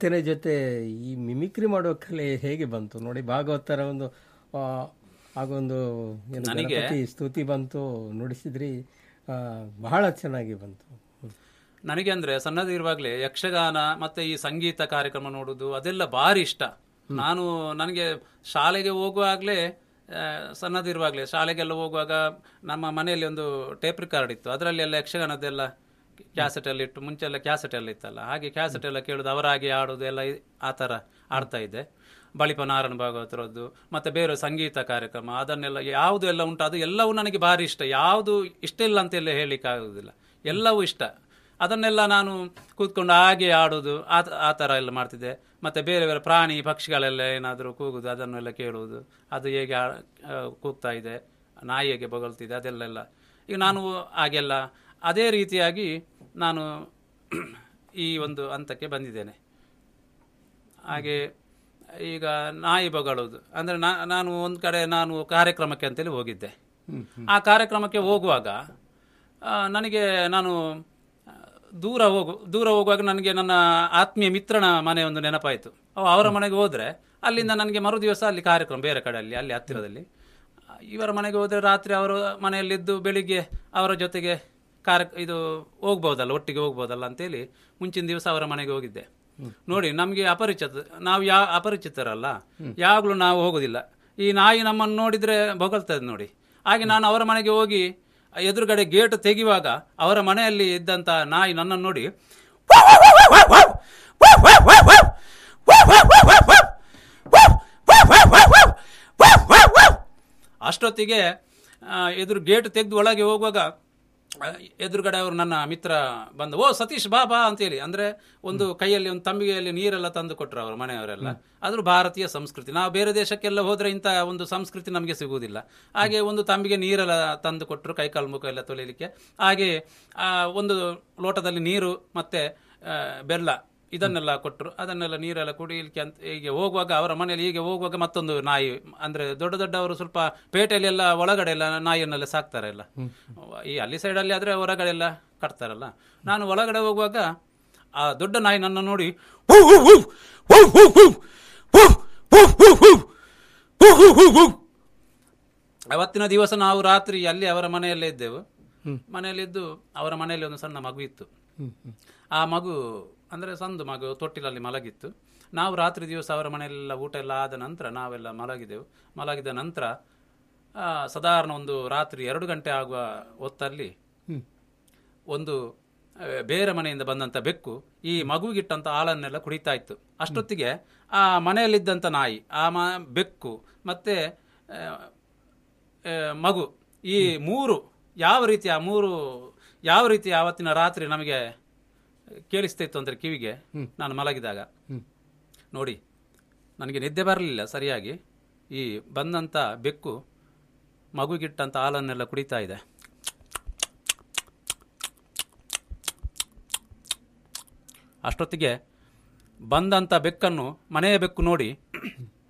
ಕೆತ್ತನೆ ಜೊತೆ ಈ ಮಿಮಿಕ್ರಿ ಮಾಡೋ ಕಲೆ ಹೇಗೆ ಬಂತು ನೋಡಿ ಭಾಗವತರ ಒಂದು ಆ, ಆಗೊಂದು ಏನು ನನಗೆ- ಗಣಪತಿ ಸ್ತುತಿ ಬಂತು ನುಡಿಸಿದ್ರಿ ಆ, ಬಹಳ ಚೆನ್ನಾಗಿ ಬಂತು ಹ್ಮ್. ನನಗೆ ಅಂದ್ರೆ ಸಣ್ಣದಿರುವಾಗಲೇ ಯಕ್ಷಗಾನ ಮತ್ತೆ ಈ ಸಂಗೀತ ಕಾರ್ಯಕ್ರಮ ನೋಡುದು ಅದೆಲ್ಲ ಭಾರಿ ಇಷ್ಟ ನಾನು ನನಗೆ ಶಾಲೆಗೆ ಹೋಗುವಾಗಲೇ ಸಣ್ಣದಿರುವಾಗಲೇ ಶಾಲೆಗೆಲ್ಲ ಹೋಗುವಾಗ ನಮ್ಮ ಮನೆಯಲ್ಲಿ ಒಂದು ಟೇಪ್ ರಿಕಾರ್ಡ್ ಇತ್ತು ಅದರಲ್ಲಿ ಎಲ್ಲ ಯಕ್ಷಗಾನದೆಲ್ಲ ಕ್ಯಾಸೆಟ್ ಎಲ್ಲ ಇಟ್ಟು ಮುಂಚೆ ಎಲ್ಲ ಕ್ಯಾಸೆಟ್ ಎಲ್ಲ ಇತ್ತಲ್ಲ ಹಾಗೆ ಕ್ಯಾಸೆಟ್ ಎಲ್ಲ ಕೇಳುದು ಅವರಾಗಿ ಆಡುದು ಎಲ್ಲ ಇ- ಆ ಥರ ಆಡ್ತಾ ಇದ್ದೆ ಬಳಿಪ ನಾರಾಯಣ ಭಾಗವತರದ್ದು ಮತ್ತೆ ಬೇರೆ ಸಂಗೀತ ಕಾರ್ಯಕ್ರಮ ಅದನ್ನೆಲ್ಲ ಯಾವುದು ಎಲ್ಲ ಉಂಟು ಅದು ಎಲ್ಲವೂ ನನಗೆ ಭಾರಿ ಇಷ್ಟ ಯಾವುದು ಇಷ್ಟ ಇಲ್ಲ ಅಂತೆಲ್ಲ ಹೇಳಲಿಕ್ಕೆ ಆಗುದಿಲ್ಲ ಎಲ್ಲವೂ ಇಷ್ಟ ಅದನ್ನೆಲ್ಲ ನಾನು ಕೂತ್ಕೊಂಡು ಹಾಗೆ ಆಡೋದು ಆ ಆ ಥರ ಎಲ್ಲ ಮಾಡ್ತಿದ್ದೆ ಮತ್ತೆ ಬೇರೆ ಬೇರೆ ಪ್ರಾಣಿ ಪಕ್ಷಿಗಳೆಲ್ಲ ಏನಾದರೂ ಕೂಗುದು ಅದನ್ನೆಲ್ಲ ಕೇಳುವುದು ಅದು ಹೇಗೆ ಆ- ಆ, ಕೂಗ್ತಾ ಇದೆ ನಾಯಿ ಹೇಗೆ ಬೊಗಳ್ತಿದೆ ಅದೆಲ್ಲ ಈಗ ನಾನು ಹಾಗೆಲ್ಲ ಅದೇ ರೀತಿಯಾಗಿ ನಾನು ಈ ಒಂದು ಹಂತಕ್ಕೆ ಬಂದಿದ್ದೇನೆ ಹಾಗೆ ಈಗ ನಾಯಿ ಬೊಗಳುವುದು ಅಂದರೆ ನಾ- ನಾನು ಒಂದು ಕಡೆ ನಾನು ಕಾರ್ಯಕ್ರಮಕ್ಕೆ ಅಂತೇಳಿ ಹೋಗಿದ್ದೆ ಆ ಕಾರ್ಯಕ್ರಮಕ್ಕೆ ಹೋಗುವಾಗ ಆ, ನನಗೆ ನಾನು ಆ, ದೂರ ಹೋಗು ದೂರ ಹೋಗುವಾಗ ನನಗೆ ನನ್ನ ಆತ್ಮೀಯ ಮಿತ್ರನ ಮನೆ ಒಂದು ನೆನಪಾಯಿತು ಅವ ಅವರ ಮನೆಗೆ ಹೋದರೆ ಅಲ್ಲಿಂದ ನನಗೆ ಮರು ದಿವಸ ಅಲ್ಲಿ ಕಾರ್ಯಕ್ರಮ ಬೇರೆ ಕಡೆಯಲ್ಲಿ ಅಲ್ಲಿ ಹತ್ತಿರದಲ್ಲಿ ಆ, ಇವರ ಮನೆಗೆ ಹೋದರೆ ರಾತ್ರಿ ಅವರು ಮನೆಯಲ್ಲಿದ್ದು ಬೆಳಿಗ್ಗೆ ಅವರ ಜೊತೆಗೆ ಕಾರ್ಯ ಇದು ಹೋಗ್ಬೋದಲ್ಲ ಒಟ್ಟಿಗೆ ಹೋಗ್ಬೋದಲ್ಲ ಅಂತೇಳಿ ಮುಂಚಿನ ದಿವಸ ಅವರ ಮನೆಗೆ ಹೋಗಿದ್ದೆ ನೋಡಿ ನಮಗೆ ಅಪರಿಚಿತ ನಾವು ಯಾವ ಅಪರಿಚಿತರಲ್ಲ ಯಾವಾಗಲೂ ನಾವು ಹೋಗುದಿಲ್ಲ ಈ ನಾಯಿ ನಮ್ಮನ್ನು ನೋಡಿದ್ರೆ ಬೊಗಳ್ತದೆ ನೋಡಿ ಹಾಗೆ ನಾನು ಅವರ ಮನೆಗೆ ಹೋಗಿ ಎದುರುಗಡೆ ಗೇಟ್ ತೆಗೆಯುವಾಗ ಅವರ ಮನೆಯಲ್ಲಿ ಇದ್ದಂತ ನಾಯಿ ನನ್ನನ್ನು ನೋಡಿ ಅಷ್ಟೊತ್ತಿಗೆ ಆ, ಎದುರು ಗೇಟ್ ತೆಗೆದು ಒಳಗೆ ಹೋಗುವಾಗ ಆ, ಎದುರುಗಡೆ ಅವರು ನನ್ನ ಮಿತ್ರ ಬಂದ ಓ ಸತೀಶ್ ಬಾ ಬಾ ಅಂತೇಳಿ ಅಂದ್ರೆ ಒಂದು ಕೈಯಲ್ಲಿ ಒಂದು ತಂಬಿಗೆಯಲ್ಲಿ ನೀರೆಲ್ಲ ತಂದು ಕೊಟ್ಟರು ಅವರು ಮನೆಯವರೆಲ್ಲ ಅದ್ರ ಭಾರತೀಯ ಸಂಸ್ಕೃತಿ ನಾವು ಬೇರೆ ದೇಶಕ್ಕೆಲ್ಲ ಹೋದ್ರೆ ಇಂಥ ಒಂದು ಸಂಸ್ಕೃತಿ ನಮಗೆ ಸಿಗುವುದಿಲ್ಲ ಹಾಗೆ ಒಂದು ತಂಬಿಗೆ ನೀರೆಲ್ಲ ತಂದು ಕೊಟ್ಟರು ಕೈಕಾಲು ಮುಖ ಎಲ್ಲ ತೊಳಿಲಿಕ್ಕೆ ಹಾಗೆ ಆ, ಒಂದು ಲೋಟದಲ್ಲಿ ನೀರು ಮತ್ತೆ ಆ, ಬೆಲ್ಲ ಇದನ್ನೆಲ್ಲ ಕೊಟ್ಟರು ಅದನ್ನೆಲ್ಲ ನೀರೆಲ್ಲ ಕುಡಿಯಲಿಕ್ಕೆ ಅಂತ ಹೀಗೆ ಹೋಗುವಾಗ ಅವರ ಮನೆಯಲ್ಲಿ ಹೀಗೆ ಹೋಗುವಾಗ ಮತ್ತೊಂದು ನಾಯಿ ಅಂದ್ರೆ ದೊಡ್ಡ ದೊಡ್ಡವರು ಸ್ವಲ್ಪ ಪೇಟೆಯಲ್ಲಿ ಎಲ್ಲ ಒಳಗಡೆ ಎಲ್ಲ ನಾಯಿಯನ್ನೆಲ್ಲ ಸಾಕ್ತಾರೆ ಎಲ್ಲ ಈ ಅಲ್ಲಿ ಸೈಡಲ್ಲಿ ಆದ್ರೆ ಹೊರಗಡೆ ಎಲ್ಲ ಕಟ್ತಾರಲ್ಲ ನಾನು ಒಳಗಡೆ ಹೋಗುವಾಗ ಆ ದೊಡ್ಡ ನಾಯಿ ನನ್ನ ನೋಡಿ ಅವತ್ತಿನ ದಿವಸ ನಾವು ರಾತ್ರಿ ಅಲ್ಲಿ ಅವರ ಮನೆಯಲ್ಲೇ ಇದ್ದೆವು ಮನೆಯಲ್ಲಿದ್ದು ಅವರ ಮನೆಯಲ್ಲಿ ಒಂದು ಸಣ್ಣ ಮಗು ಇತ್ತು ಆ ಮಗು ಅಂದ್ರೆ ಸಂದು ಮಗು ತೊಟ್ಟಿಲಲ್ಲಿ ಮಲಗಿತ್ತು ನಾವು ರಾತ್ರಿ ದಿವಸ ಅವರ ಮನೆಯಲ್ಲೆಲ್ಲ ಊಟ ಎಲ್ಲ ಆದ ನಂತರ ನಾವೆಲ್ಲ ಮಲಗಿದೆವು ಮಲಗಿದ ನಂತರ ಆ, ಸಾಧಾರಣ ಒಂದು ರಾತ್ರಿ ಎರಡು ಗಂಟೆ ಆಗುವ ಹೊತ್ತಲ್ಲಿ ಒಂದು ಆ, ಬೇರೆ ಮನೆಯಿಂದ ಬಂದಂತ ಬೆಕ್ಕು ಈ ಮಗುಗಿಟ್ಟಂತ ಹಾಲನ್ನೆಲ್ಲ ಕುಡಿತಾ ಇತ್ತು ಅಷ್ಟೊತ್ತಿಗೆ ಆ ಮನೆಯಲ್ಲಿದ್ದಂತ ನಾಯಿ ಆ ಮ ಬೆಕ್ಕು ಮತ್ತೆ ಆ, ಆ, ಮಗು ಈ ಮೂರು ಯಾವ ರೀತಿ ಆ ಮೂರು ಯಾವ ರೀತಿ ಆವತ್ತಿನ ರಾತ್ರಿ ನಮಗೆ ಕೇಳಿಸ್ತಾ ಇತ್ತು ಅಂದ್ರೆ ಕಿವಿಗೆ ನಾನು ಮಲಗಿದಾಗ ನೋಡಿ ನನಗೆ ನಿದ್ದೆ ಬರಲಿಲ್ಲ ಸರಿಯಾಗಿ ಈ ಬಂದಂತ ಬೆಕ್ಕು ಮಗುಗಿಟ್ಟಂತ ಹಾಲನ್ನೆಲ್ಲ ಕುಡಿತಾ ಇದೆ ಅಷ್ಟೊತ್ತಿಗೆ ಬಂದಂತ ಬೆಕ್ಕನ್ನು ಮನೆಯ ಬೆಕ್ಕು ನೋಡಿ